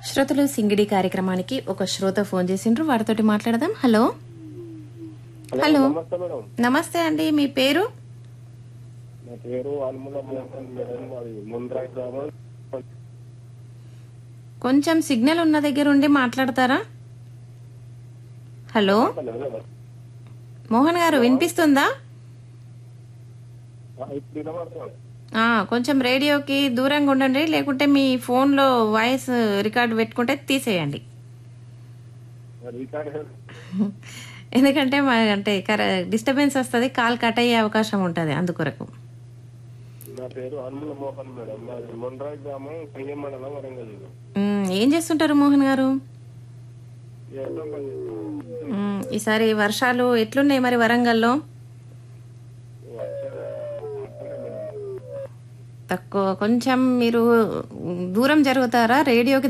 శ్రోతలు సింగిడి కార్యక్రమానికి ఒక శ్రోత ఫోన్ చేసిండ్రు వారితోటి మాట్లాడదాం హలో హలో నమస్తే మేడం నమస్తే అండి మీ పేరు నా పేరు ఆల్ముల మోహన్ మేడం అది ముంద్రా గ్రామం కొంచెం సిగ్నల్ ఉన్న దగ్గర ఉండి మాట్లాడతారా హలో మోహన్ గారు వినిపిస్తుందా ఆ, ఇప్పుడు వినబడుతుంది ఆ, కొంచెం రేడియోకి దూరంగా ఉండండి లేకుంటే మీ ఫోన్లో వాయిస్ రికార్డు పెట్టుకుంటే తీసేయండి మరి రికార్డ్ ఎందుకంటే మా అంటే డిస్టర్బెన్స్ వస్తుంది కాల్ కట్ అయ్యే అవకాశం ఉంటుంది అందుకొరకు నా పేరు ఆల్ముల మోహన్ మేడం మాది ముంద్రా గ్రామం సింగం మండలం వరంగల్ జిల్లా. మ్, ఏం చేస్తుంటారు మోహన్ గారు వ్యవసాయం పని చేస్తాను. మ్, ఈసారి వర్షాలు ఎట్లున్నాయి మరి వరంగల్లో తక్కువ కొంచెం మీరు దూరం జరుగుతారా రేడియోకి